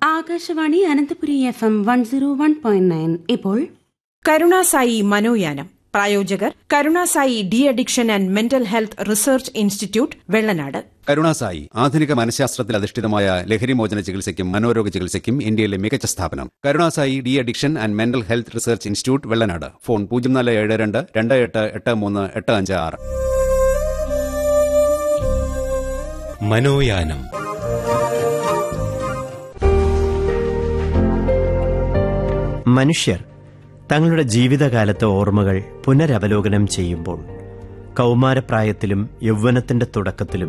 Akashvani Ananthapuri F M one zero one point nine ഇപ്പോൾ കരുണാസായി മനോയാനം പ്രായോജകർ Karunasai de addiction and mental health research institute Vellanad കരുണാസായി ആധുനിക മനഃശാസ്ത്രത്തിൽ അധിഷ്ഠിതമായ ലഹരിമോചന ചികിത്സയ്ക്കും മനോരോഗ ചികിത്സയ്ക്കും ഇന്ത്യയിലെ മികച്ച സ്ഥാപനം Karunasai de addiction and mental health research institute Vellanad phone പൂജ്യം നാല് ഏഴ് രണ്ട് രണ്ട് എട്ട് എട്ട് മൂന്ന് എട്ട് അഞ്ച് ആറ് മനോയാനം മനുഷ്യർ തങ്ങളുടെ ജീവിതകാലത്തെ ഓർമ്മകൾ പുനരവലോകനം ചെയ്യുമ്പോൾ കൗമാരപ്രായത്തിലും യൗവനത്തിന്റെ തുടക്കത്തിലും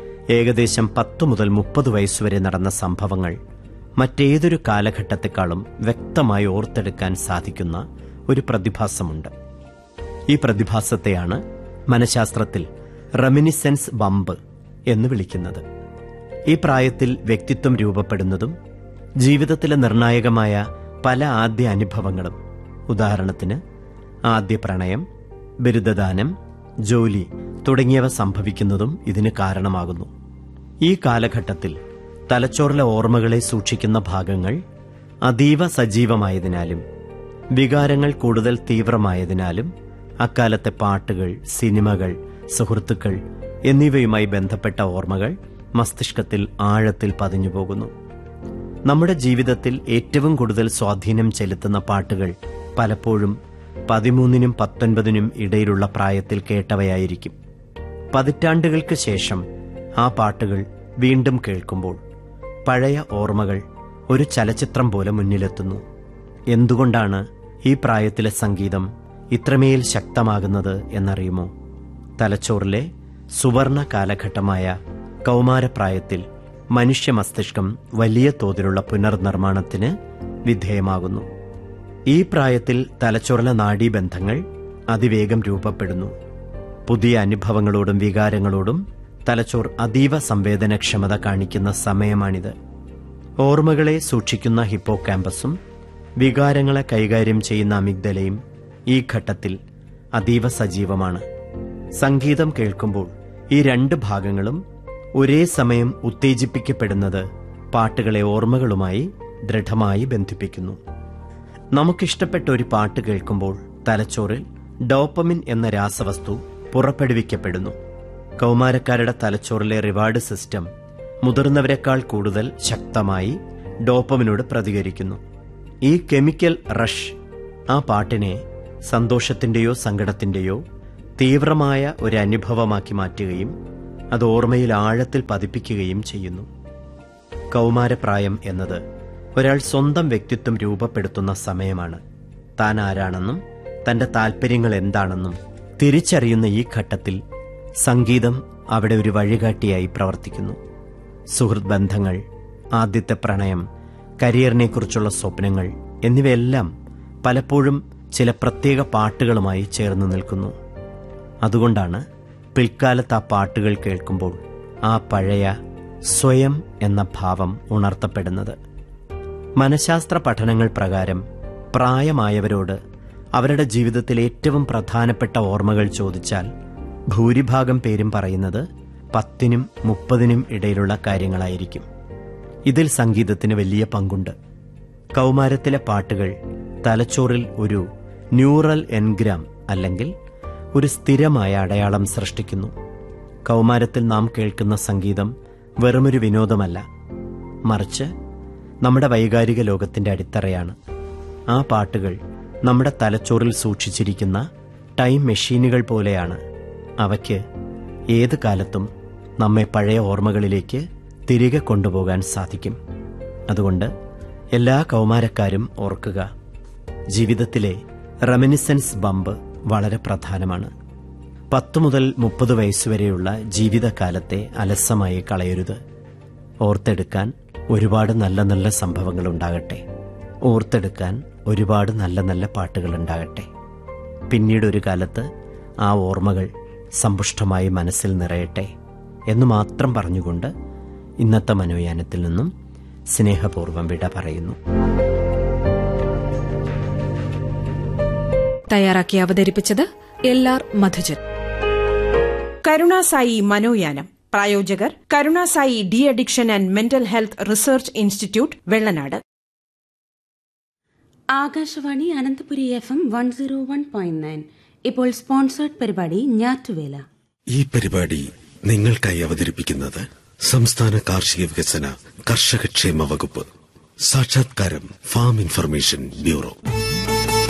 ഏകദേശം പത്തു മുതൽ മുപ്പത് വയസ്സുവരെ നടന്ന സംഭവങ്ങൾ മറ്റേതൊരു കാലഘട്ടത്തെക്കാളും വ്യക്തമായി ഓർത്തെടുക്കാൻ സാധിക്കുന്ന ഒരു പ്രതിഭാസമുണ്ട് ഈ പ്രതിഭാസത്തെയാണ് മനഃശാസ്ത്രത്തിൽ റെമിനിസെൻസ് ബമ്പ് എന്ന് വിളിക്കുന്നത് ഈ പ്രായത്തിൽ വ്യക്തിത്വം രൂപപ്പെടുന്നതും ജീവിതത്തിലെ നിർണായകമായ പല ആദ്യ അനുഭവങ്ങളും ഉദാഹരണത്തിന് ആദ്യ പ്രണയം ബിരുദദാനം ജോലി തുടങ്ങിയവ സംഭവിക്കുന്നതും ഇതിന് കാരണമാകുന്നു ഈ കാലഘട്ടത്തിൽ തലച്ചോറിലെ ഓർമ്മകളെ സൂക്ഷിക്കുന്ന ഭാഗങ്ങൾ അതീവ സജീവമായതിനാലും വികാരങ്ങൾ കൂടുതൽ തീവ്രമായതിനാലും അക്കാലത്തെ പാട്ടുകൾ സിനിമകൾ സുഹൃത്തുക്കൾ എന്നിവയുമായി ബന്ധപ്പെട്ട ഓർമ്മകൾ മസ്തിഷ്കത്തിൽ ആഴത്തിൽ പതിഞ്ഞുപോകുന്നു നമ്മുടെ ജീവിതത്തിൽ ഏറ്റവും കൂടുതൽ സ്വാധീനം ചെലുത്തുന്ന പാട്ടുകൾ പലപ്പോഴും പതിമൂന്നിനും പത്തൊൻപതിനും ഇടയിലുള്ള പ്രായത്തിൽ കേട്ടവയായിരിക്കും പതിറ്റാണ്ടുകൾക്ക് ശേഷം ആ പാട്ടുകൾ വീണ്ടും കേൾക്കുമ്പോൾ പഴയ ഓർമ്മകൾ ഒരു ചലച്ചിത്രം പോലെ മുന്നിലെത്തുന്നു എന്തുകൊണ്ടാണ് ഈ പ്രായത്തിലെ സംഗീതം ഇത്രമേൽ ശക്തമാകുന്നത് എന്നറിയുമോ തലച്ചോറിലെ സുവർണ കാലഘട്ടമായ കൗമാരപ്രായത്തിൽ മനുഷ്യ മസ്തിഷ്കം വലിയ തോതിലുള്ള പുനർനിർമ്മാണത്തിന് വിധേയമാകുന്നു ഈ പ്രായത്തിൽ തലച്ചോറിലെ നാഡീബന്ധങ്ങൾ അതിവേഗം രൂപപ്പെടുന്നു പുതിയ അനുഭവങ്ങളോടും വികാരങ്ങളോടും തലച്ചോർ അതീവ സംവേദനക്ഷമത കാണിക്കുന്ന സമയമാണിത് ഓർമ്മകളെ സൂക്ഷിക്കുന്ന ഹിപ്പോ ക്യാമ്പസും വികാരങ്ങളെ കൈകാര്യം ചെയ്യുന്ന അമിഗ്ദലയും ഈ ഘട്ടത്തിൽ അതീവ സജീവമാണ് സംഗീതം കേൾക്കുമ്പോൾ ഈ രണ്ട് ഭാഗങ്ങളും ഒരേ സമയം ഉത്തേജിപ്പിക്കപ്പെടുന്നത് പാട്ടുകളെ ഓർമ്മകളുമായി ദൃഢമായി ബന്ധിപ്പിക്കുന്നു നമുക്കിഷ്ടപ്പെട്ട ഒരു പാട്ട് കേൾക്കുമ്പോൾ തലച്ചോറിൽ ഡോപ്പമിൻ എന്ന രാസവസ്തു പുറപ്പെടുവിക്കപ്പെടുന്നു കൗമാരക്കാരുടെ തലച്ചോറിലെ റിവാർഡ് സിസ്റ്റം മുതിർന്നവരെക്കാൾ കൂടുതൽ ശക്തമായി ഡോപ്പമിനോട് പ്രതികരിക്കുന്നു ഈ കെമിക്കൽ റഷ് ആ പാട്ടിനെ സന്തോഷത്തിന്റെയോ സങ്കടത്തിന്റെയോ തീവ്രമായ ഒരു അനുഭവമാക്കി മാറ്റുകയും അത് ഓർമ്മയിൽ ആഴത്തിൽ പതിപ്പിക്കുകയും ചെയ്യുന്നു കൗമാരപ്രായം എന്നത് ഒരാൾ സ്വന്തം വ്യക്തിത്വം രൂപപ്പെടുത്തുന്ന സമയമാണ് താൻ ആരാണെന്നും തന്റെ താല്പര്യങ്ങൾ എന്താണെന്നും തിരിച്ചറിയുന്ന ഈ ഘട്ടത്തിൽ സംഗീതം അവിടെ ഒരു വഴികാട്ടിയായി പ്രവർത്തിക്കുന്നു സുഹൃത് ബന്ധങ്ങൾ ആദ്യത്തെ പ്രണയം കരിയറിനെക്കുറിച്ചുള്ള സ്വപ്നങ്ങൾ എന്നിവയെല്ലാം പലപ്പോഴും ചില പ്രത്യേക പാട്ടുകളുമായി ചേർന്ന് നിൽക്കുന്നു അതുകൊണ്ടാണ് പിൽക്കാലത്ത് ആ പാട്ടുകൾ കേൾക്കുമ്പോൾ ആ പഴയ സ്വയം എന്ന ഭാവം ഉണർത്തപ്പെടുന്നത് മനഃശാസ്ത്ര പഠനങ്ങൾ പ്രകാരം പ്രായമായവരോട് അവരുടെ ജീവിതത്തിലെ ഏറ്റവും പ്രധാനപ്പെട്ട ഓർമ്മകൾ ചോദിച്ചാൽ ഭൂരിഭാഗം പേരും പറയുന്നത് പത്തിനും മുപ്പതിനും ഇടയിലുള്ള കാര്യങ്ങളായിരിക്കും ഇതിൽ സംഗീതത്തിന് വലിയ പങ്കുണ്ട് കൗമാരത്തിലെ പാട്ടുകൾ തലച്ചോറിൽ ഒരു ന്യൂറൽ എൻഗ്രാം അല്ലെങ്കിൽ ഒരു സ്ഥിരമായ അടയാളം സൃഷ്ടിക്കുന്നു കൗമാരത്തിൽ നാം കേൾക്കുന്ന സംഗീതം വെറുമൊരു വിനോദമല്ല മറിച്ച് നമ്മുടെ വൈകാരിക ലോകത്തിന്റെ അടിത്തറയാണ് ആ പാട്ടുകൾ നമ്മുടെ തലച്ചോറിൽ സൂക്ഷിച്ചിരിക്കുന്ന ടൈം മെഷീനുകൾ പോലെയാണ് അവയ്ക്ക് ഏത് കാലത്തും നമ്മെ പഴയ ഓർമ്മകളിലേക്ക് തിരികെ കൊണ്ടുപോകാൻ സാധിക്കും അതുകൊണ്ട് എല്ലാ കൗമാരക്കാരും ഓർക്കുക ജീവിതത്തിലെ റെമിനിസൻസ് ബമ്പ് വളരെ പ്രധാനമാണ് പത്ത് മുതൽ മുപ്പത് വയസ്സുവരെയുള്ള ജീവിതകാലത്തെ അലസമായി കളയരുത് ഓർത്തെടുക്കാൻ ഒരുപാട് നല്ല നല്ല സംഭവങ്ങൾ ഉണ്ടാകട്ടെ ഓർത്തെടുക്കാൻ ഒരുപാട് നല്ല നല്ല പാട്ടുകൾ ഉണ്ടാകട്ടെ പിന്നീട് ഒരു കാലത്ത് ആ ഓർമ്മകൾ സമ്പുഷ്ടമായി മനസ്സിൽ നിറയട്ടെ എന്ന് മാത്രം പറഞ്ഞുകൊണ്ട് ഇന്നത്തെ മനോയാനത്തിൽ നിന്നും സ്നേഹപൂർവ്വം വിട പറയുന്നു തയ്യാറാക്കി അവതരിപ്പിച്ചത് എൽ ആർ മധുജൻ കരുണാസായി മനോയാനം പ്രായോജകർ Karunasai de addiction and mental health research institute Vellanad Akashvani Ananthapuri F M one zero one point nine ഇപ്പോൾ സ്പോൺസേർഡ് പരിപാടി ഞാറ്റുവേല ഈ പരിപാടി നിങ്ങൾക്കായി അവതരിപ്പിക്കുന്നത് സംസ്ഥാന കാർഷിക വികസന കർഷകക്ഷേമ വകുപ്പ് സാക്ഷാത്കാരം ഫാം ഇൻഫർമേഷൻ ബ്യൂറോ